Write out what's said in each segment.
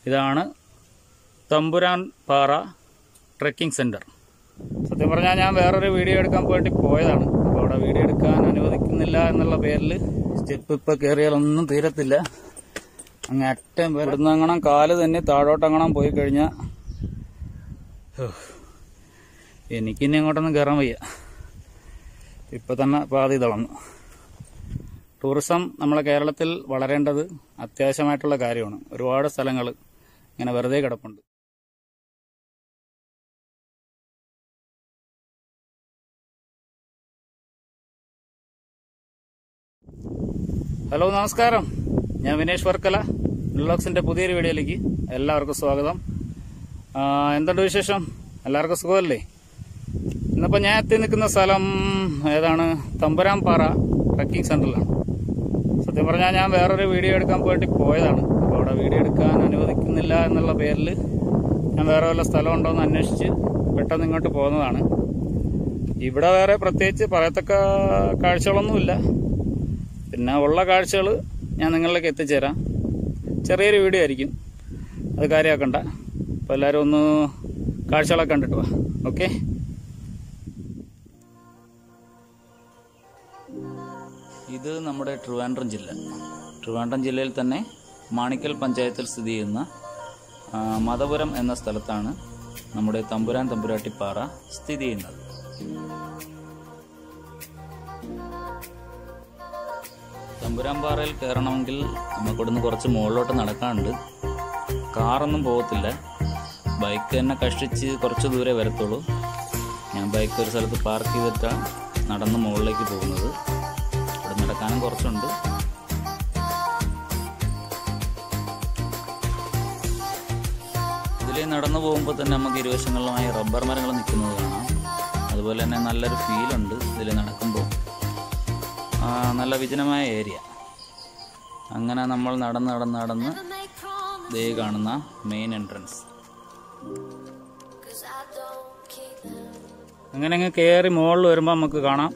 ഇതാണ് തമ്പുരാൻ പാറ ട്രെക്കിംഗ് സെൻറ്റർ സത്യം പറഞ്ഞാൽ ഞാൻ വേറൊരു വീഡിയോ എടുക്കാൻ വേണ്ടി പോയതാണ് അപ്പോൾ അവിടെ വീഡിയോ എടുക്കാൻ അനുവദിക്കുന്നില്ല എന്നുള്ള പേരിൽ സ്റ്റെപ്പ് ഇപ്പോൾ കയറിയാലൊന്നും തീരത്തില്ല അങ്ങ് അറ്റം വരുന്ന അങ്ങനെ കാല് തന്നെ താഴോട്ടങ്ങനെ പോയി കഴിഞ്ഞാൽ എനിക്കിനി അങ്ങോട്ടൊന്നും കയറാൻ വയ്യ ഇപ്പം തന്നെ പാതി തളർന്നു ടൂറിസം നമ്മളെ കേരളത്തിൽ വളരേണ്ടത് അത്യാവശ്യമായിട്ടുള്ള കാര്യമാണ് ഒരുപാട് സ്ഥലങ്ങൾ ഇങ്ങനെ വെറുതെ കിടപ്പുണ്ട് ഹലോ നമസ്കാരം ഞാൻ വിനേഷ് വർക്കല ബ്ലോഗ്സിന്റെ പുതിയൊരു വീഡിയോയിലേക്ക് എല്ലാവർക്കും സ്വാഗതം ആ, എന്തുണ്ട് വിശേഷം എല്ലാവർക്കും സുഖമല്ലേ ഇന്നിപ്പോൾ ഞാൻ എത്തി നിൽക്കുന്ന സ്ഥലം ഏതാണ് തമ്പുരാൻപാറ ട്രക്കിംഗ് സെന്ററിലാണ് സത്യം പറഞ്ഞാൽ ഞാൻ വേറൊരു വീഡിയോ എടുക്കാൻ വേണ്ടി പോയതാണ് അപ്പോൾ അവിടെ വീഡിയോ എടുക്കാൻ അനുവദിക്കുന്നില്ല എന്നുള്ള പേരിൽ ഞാൻ വേറെ വല്ല സ്ഥലം ഉണ്ടോ എന്ന് അന്വേഷിച്ച് പെട്ടെന്ന് ഇങ്ങോട്ട് പോകുന്നതാണ് ഇവിടെ വേറെ പ്രത്യേകിച്ച് പറയത്തക്ക കാഴ്ചകളൊന്നുമില്ല പിന്നെ ഉള്ള കാഴ്ചകൾ ഞാൻ നിങ്ങളിലേക്ക് എത്തിച്ചേരാം ചെറിയൊരു വീഡിയോ ആയിരിക്കും അത് കാര്യമാക്കണ്ട അപ്പോൾ എല്ലാവരും ഒന്ന് കാഴ്ചകളൊക്കെ കണ്ടിട്ട് വാ ഓക്കെ ഇത് നമ്മുടെ ട്രിവാൻഡ്രം ജില്ല ട്രിവാൻഡ്രം ജില്ലയിൽ തന്നെ മാണിക്കൽ പഞ്ചായത്തിൽ സ്ഥിതി ചെയ്യുന്ന ആ, മതപുരം എന്ന സ്ഥലത്താണ് നമ്മുടെ തമ്പുരാൻ തമ്പുരാട്ടിപ്പാറ സ്ഥിതി ചെയ്യുന്നത് തമ്പുരാൻപാറയിൽ കയറണമെങ്കിൽ നമുക്കിവിടുന്ന് കുറച്ച് മുകളിലോട്ട് നടക്കാനുണ്ട് കാറൊന്നും പോകത്തില്ല ബൈക്ക് തന്നെ കഷ്ടിച്ച് കുറച്ച് ദൂരെ വരത്തുള്ളൂ ഞാൻ ബൈക്ക് ഒരു സ്ഥലത്ത് പാർക്ക് ചെയ്തിട്ടാണ് നടന്ന് മുകളിലേക്ക് പോകുന്നത് ഇവിടെ നടക്കാനും കുറച്ചുണ്ട് ഇതിൽ നടന്നു പോകുമ്പോൾ തന്നെ നമുക്ക് ഇരുവശങ്ങളിലുമായി റബ്ബർ മരങ്ങൾ നിൽക്കുന്നത് കാണാം അതുപോലെ തന്നെ നല്ലൊരു ഫീലുണ്ട് ഇതിൽ നടക്കുമ്പോൾ ആ, നല്ല വിജനമായ ഏരിയ അങ്ങനെ നമ്മൾ നടന്ന് നടന്ന് നടന്ന് ദേ കാണുന്ന മെയിൻ എൻട്രൻസ് അങ്ങനെ അങ്ങ് കയറി മുകളിൽ വരുമ്പോൾ നമുക്ക് കാണാം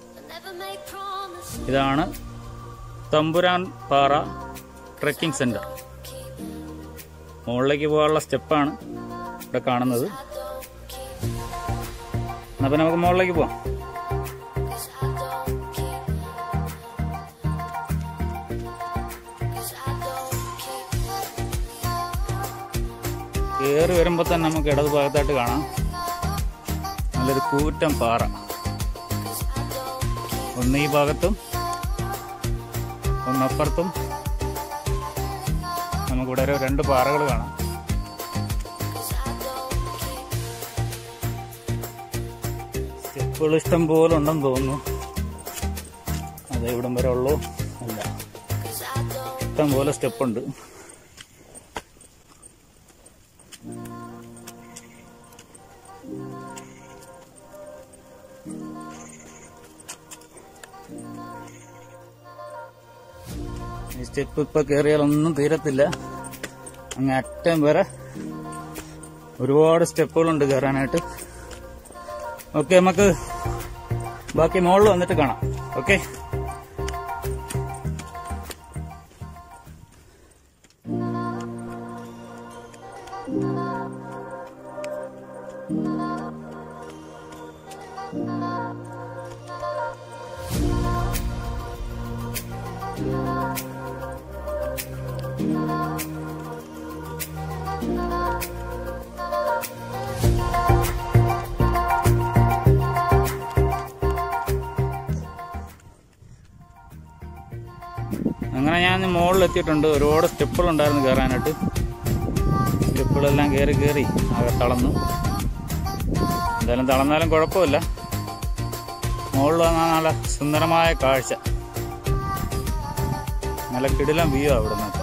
ഇതാണ് തമ്പുരാൻ പാറ ട്രെക്കിംഗ് സെന്റർ മുകളിലേക്ക് പോകാനുള്ള സ്റ്റെപ്പാണ് ഇവിടെ കാണുന്നത് എന്നാ പിന്നെ നമുക്ക് മുകളിലേക്ക് പോവാം കയറി വരുമ്പോൾ തന്നെ നമുക്ക് ഇടത് ഭാഗത്തായിട്ട് കാണാം നല്ലൊരു കൂറ്റൻ പാറ ഒന്ന് ഈ ഭാഗത്തും ഒന്നപ്പുറത്തും നമുക്കിവിടെ ഒരു രണ്ട് പാറകൾ കാണാം സ്റ്റെപ്പുകൾ ഇഷ്ടം പോലെ ഉണ്ടെന്ന് തോന്നുന്നു അതെ ഇവിടം വരെ ഉള്ളൂ അല്ല ഇഷ്ടം പോലെ സ്റ്റെപ്പുണ്ട് ഈ സ്റ്റെപ്പ് ഇപ്പൊ കയറിയാലൊന്നും തീരത്തില്ല അങ്ങ് അറ്റം വരെ ഒരുപാട് സ്റ്റെപ്പുകളുണ്ട് കയറാനായിട്ട് ഓക്കെ നമുക്ക് ബാക്കി മുകളിൽ വന്നിട്ട് കാണാം ഓക്കെ അങ്ങനെ ഞാൻ മുകളിൽ എത്തിയിട്ടുണ്ട് ഒരുപാട് സ്റ്റെപ്പുകൾ ഉണ്ടായിരുന്നു കയറാനായിട്ട് സ്റ്റെപ്പുകളെല്ലാം കയറി കയറി ആകെ തളർന്നു എന്തായാലും തളർന്നാലും കുഴപ്പമില്ല മുകളിൽ വന്നാൽ നല്ല സുന്ദരമായ കാഴ്ച നല്ല കിടിലം വ്യൂ അവിടെ നിന്നൊക്കെ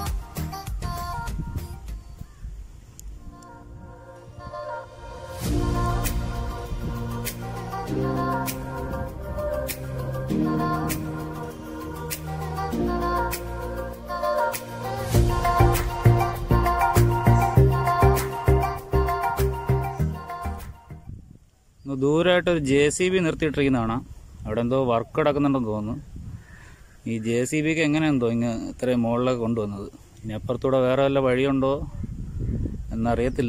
ദൂരമായിട്ട് ഒരു ജെ സി ബി നിർത്തിയിട്ടിരിക്കുന്നതാണ് അവിടെ എന്തോ വർക്ക് നടക്കുന്നുണ്ടെന്ന് തോന്നുന്നു ഈ ജെ സി ബിക്ക് എങ്ങനെ എന്തോ ഇങ്ങ് ഇത്രയും മുകളിലേക്ക് കൊണ്ടുവന്നത് ഇനി അപ്പുറത്തൂടെ വേറെ വല്ല വഴിയുണ്ടോ എന്നറിയത്തില്ല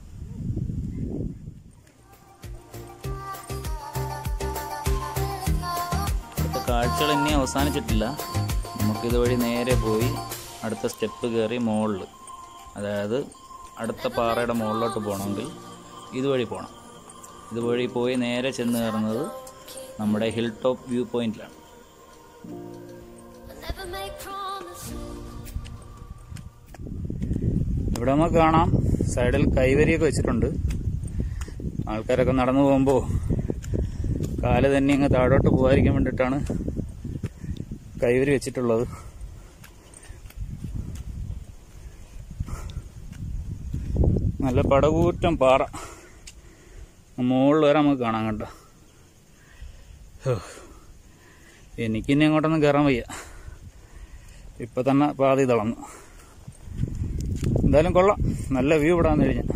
അടുത്ത കാഴ്ചകൾ ഇനി അവസാനിച്ചിട്ടില്ല നമുക്കിതുവഴി നേരെ പോയി അടുത്ത സ്റ്റെപ്പ് കയറി മുകളിൽ അതായത് അടുത്ത പാറയുടെ മുകളിലോട്ട് പോകണമെങ്കിൽ ഇതുവഴി പോകണം ഇതുവഴി പോയി നേരെ ചെന്ന് കയറുന്നത് നമ്മുടെ ഹിൽ ടോപ്പ് വ്യൂ പോയിന്റിലാണ് Never make promises. ഇവിടെ നമുക്ക് കാണാം സൈഡിൽ കൈവരിയൊക്കെ വെച്ചിട്ടുണ്ട് ആൾക്കാരൊക്കെ നടന്നു പോകുമ്പോൾ കാല് തന്നെ ഇങ്ങ് താഴോട്ട് പോകാതിരിക്കാൻ വേണ്ടിയിട്ടാണ് കൈവരി വെച്ചിട്ടുള്ളത് നല്ല പടകൂറ്റം പാറ മുകളിൽ വരെ നമുക്ക് കാണാൻ കണ്ട എനിക്കിനി അങ്ങോട്ടൊന്നും കയറാൻ വയ്യ ഇപ്പൊ തന്നെ പാതി തളർന്നു എന്തായാലും കൊള്ളാം നല്ല വ്യൂ ഇവിടെ വന്നു കഴിഞ്ഞാൽ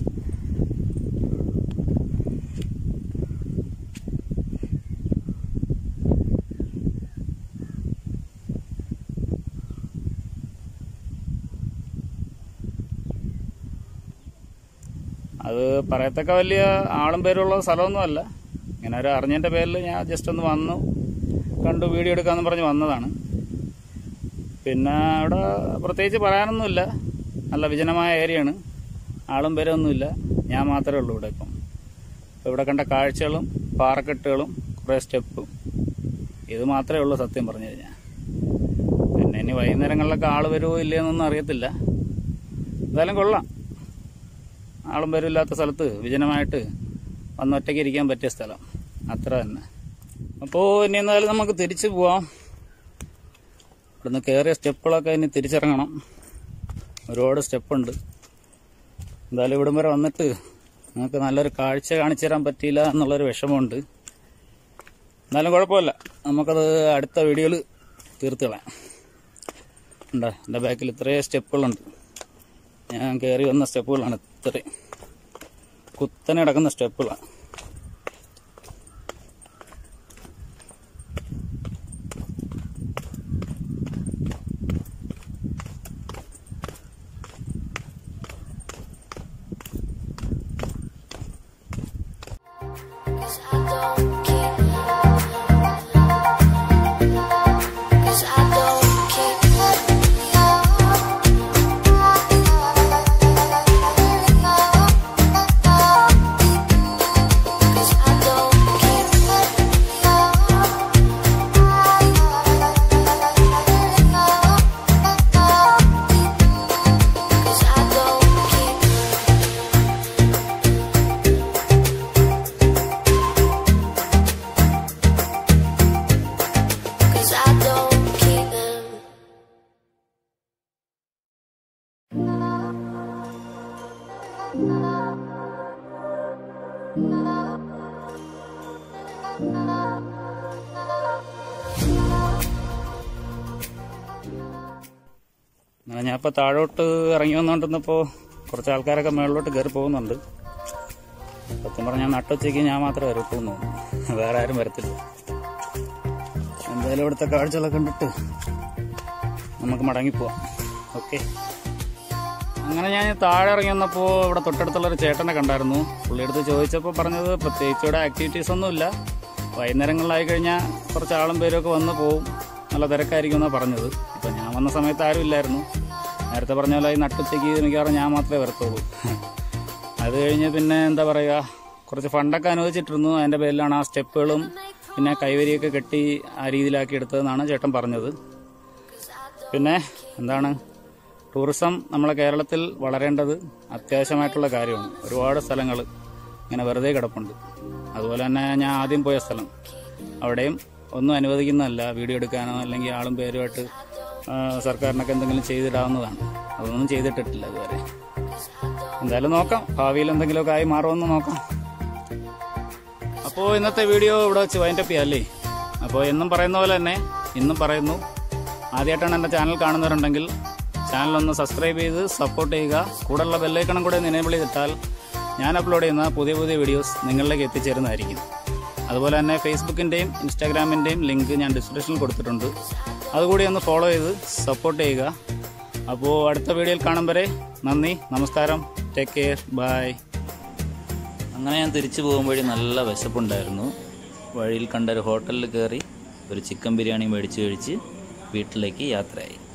അത് പറയത്തക്ക വലിയ ആളും പേരുള്ള സ്ഥലമൊന്നുമല്ല ഇങ്ങനെ ഒരു അറിഞ്ഞതിൻ്റെ പേരിൽ ഞാൻ ജസ്റ്റ് ഒന്ന് വന്നു കണ്ടു വീഡിയോ എടുക്കാമെന്ന് പറഞ്ഞ് വന്നതാണ് പിന്നെ അവിടെ പ്രത്യേകിച്ച് പറയാനൊന്നുമില്ല നല്ല വിജനമായ ഏരിയയാണ് ആളും പേരൊന്നുമില്ല ഞാൻ മാത്രമേ ഉള്ളൂ ഇവിടെ ഇപ്പം ഇപ്പം ഇവിടെ കണ്ട കാഴ്ചകളും പാറക്കെട്ടുകളും കുറേ സ്റ്റെപ്പും ഇത് മാത്രമേ ഉള്ളൂ സത്യം പറഞ്ഞു കഴിഞ്ഞാൽ പിന്നെ ഇനി വൈകുന്നേരങ്ങളിലൊക്കെ ആൾ വരുമോ ഇല്ലയെന്നൊന്നും അറിയത്തില്ല എന്തായാലും കൊള്ളാം ആളും പേരും ഇല്ലാത്ത സ്ഥലത്ത് വിജനമായിട്ട് വന്ന് ഒറ്റയ്ക്ക് ഇരിക്കാൻ പറ്റിയ സ്ഥലം അത്ര തന്നെ അപ്പോൾ ഇനി എന്തായാലും നമുക്ക് തിരിച്ചു പോവാം ഇവിടുന്ന് കയറിയ സ്റ്റെപ്പുകളൊക്കെ ഇനി തിരിച്ചിറങ്ങണം ഒരുപാട് സ്റ്റെപ്പുണ്ട് എന്തായാലും ഇവിടം വരെ വന്നിട്ട് നിങ്ങൾക്ക് നല്ലൊരു കാഴ്ച കാണിച്ചു തരാൻ പറ്റിയില്ല എന്നുള്ളൊരു വിഷമമുണ്ട് എന്നാലും കുഴപ്പമില്ല നമുക്കത് അടുത്ത വീഡിയോയിൽ തീർത്ത് കളയാം ഉണ്ടോ എൻ്റെ ബാക്കിൽ ഇത്രയും സ്റ്റെപ്പുകളുണ്ട് ഞാൻ കയറി വന്ന സ്റ്റെപ്പുകളാണ് ഇത്രയും കുത്തനെ കിടക്കുന്ന സ്റ്റെപ്പുകളാണ് Cause I don't keep. Cause I don't keep. Cause I don't keep. Cause I don't keep. Cause I don't keep them. അങ്ങനെ ഞാൻ ഇപ്പോൾ താഴോട്ട് ഇറങ്ങി വന്നുകൊണ്ടിരുന്നപ്പോൾ കുറച്ച് ആൾക്കാരൊക്കെ മുകളിലോട്ട് കയറി പോകുന്നുണ്ട് സത്യം പറഞ്ഞാൽ നട്ടുച്ചയ്ക്ക് ഞാൻ മാത്രമേ വരത്തുള്ളൂ വേറെ ആരും വരത്തില്ല എന്തായാലും ഇവിടുത്തെ കാഴ്ചകളൊക്കെ കണ്ടിട്ട് നമുക്ക് മടങ്ങിപ്പോവാം ഓക്കെ അങ്ങനെ ഞാൻ താഴെ ഇറങ്ങി വന്നപ്പോൾ ഇവിടെ തൊട്ടടുത്തുള്ള ഒരു ചേട്ടനെ കണ്ടായിരുന്നു പുള്ളിയെടുത്ത് ചോദിച്ചപ്പോൾ പറഞ്ഞത് പ്രത്യേകിച്ച് ഇവിടെ ആക്ടിവിറ്റീസ് ഒന്നുമില്ല വൈകുന്നേരങ്ങളിലായി കഴിഞ്ഞാൽ കുറച്ച് ആളും പേരൊക്കെ വന്ന് പോവും നല്ല തിരക്കായിരിക്കും എന്നാണ് പറഞ്ഞത് ഇപ്പം ഞാൻ വന്ന സമയത്ത് ആരും ഇല്ലായിരുന്നു നേരത്തെ പറഞ്ഞ പോലെ ഈ നട്ടുച്ചയ്ക്ക് മിക്കവാറും ഞാൻ മാത്രമേ വരത്തുള്ളൂ അത് കഴിഞ്ഞ് പിന്നെ എന്താ പറയുക കുറച്ച് ഫണ്ടൊക്കെ അനുവദിച്ചിട്ടിരുന്നു അതിൻ്റെ പേരിലാണ് ആ സ്റ്റെപ്പുകളും പിന്നെ കൈവരിയൊക്കെ കെട്ടി ആ രീതിയിലാക്കി എടുത്തതെന്നാണ് ചേട്ടൻ പറഞ്ഞത് പിന്നെ എന്താണ് ടൂറിസം നമ്മളെ കേരളത്തിൽ വളരേണ്ടത് അത്യാവശ്യമായിട്ടുള്ള കാര്യമാണ് ഒരുപാട് സ്ഥലങ്ങൾ ഇങ്ങനെ വെറുതെ കിടപ്പുണ്ട് അതുപോലെ തന്നെ ഞാൻ ആദ്യം പോയ സ്ഥലം അവിടെയും ഒന്നും അനുവദിക്കുന്നതല്ല വീഡിയോ എടുക്കാനോ അല്ലെങ്കിൽ ആളും പേരുമായിട്ട് ആ, സർക്കാരിനൊക്കെ എന്തെങ്കിലും ചെയ്തിടാവുന്നതാണ് അതൊന്നും ചെയ്തിട്ടിട്ടില്ല ഇതുവരെ എന്തായാലും നോക്കാം ഭാവിയിൽ എന്തെങ്കിലുമൊക്കെ ആയി മാറുമെന്ന് നോക്കാം അപ്പോൾ ഇന്നത്തെ വീഡിയോ ഇവിടെ വെച്ച് വൈൻഡപ്പ് ചെയ്യാം അല്ലേ അപ്പോൾ എന്നും പറയുന്ന പോലെ തന്നെ ഇന്നും പറയുന്നു ആദ്യമായിട്ടാണ് എൻ്റെ ചാനൽ കാണുന്നവരുണ്ടെങ്കിൽ ചാനൽ ഒന്ന് സബ്സ്ക്രൈബ് ചെയ്ത് സപ്പോർട്ട് ചെയ്യുക കൂടെയുള്ള ബെല്ലൈക്കണം കൂടെ ഒന്ന് എനേബിൾ ചെയ്തിട്ടാൽ ഞാൻ അപ്ലോഡ് ചെയ്യുന്ന പുതിയ പുതിയ വീഡിയോസ് നിങ്ങളിലേക്ക് എത്തിച്ചേരുന്നതായിരിക്കും അതുപോലെ തന്നെ ഫേസ്ബുക്കിൻ്റെയും ഇൻസ്റ്റാഗ്രാമിൻ്റെയും ലിങ്ക് ഞാൻ ഡിസ്ക്രിപ്ഷനിൽ കൊടുത്തിട്ടുണ്ട് അതുകൂടി ഒന്ന് ഫോളോ ചെയ്ത് സപ്പോർട്ട് ചെയ്യുക അപ്പോൾ അടുത്ത വീഡിയോയിൽ കാണും വരെ നന്ദി നമസ്കാരം ടേക്ക് കെയർ ബൈ അങ്ങനെ ഞാൻ തിരിച്ചു പോകുമ്പോഴേ നല്ല വിശപ്പുണ്ടായിരുന്നു വഴിയിൽ കണ്ട ഒരു ഹോട്ടലിൽ കയറി ഒരു ചിക്കൻ ബിരിയാണി മേടിച്ച് കഴിച്ച് വീട്ടിലേക്ക് യാത്രയായി